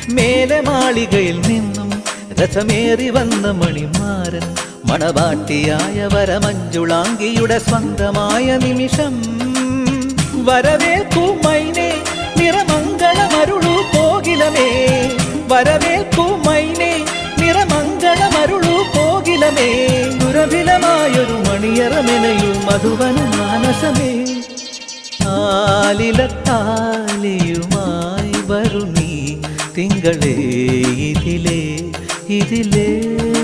മേലെ മാളികയിൽ നിന്നും രഥമേറി വന്ന മണിമാരൻ മണവാട്ടിയായ വരമഞ്ജുളാങ്കിയുടെ സ്വന്തമായ നിമിഷം വരവേൽക്കൂ മൈനെ നിറമംഗളമരുളു കോകിലമേ വരവേൽക്കൂ മൈനെ നിറമംഗളമരുളു കോകിലമേ ദുരഭിലമായൊരു മണിയറമെനയു മധുവന മാനസമേ ആലിലത്താലിയുമായി വരു നീ തിങ്കളേ ഇതിലേ ഇതിലേ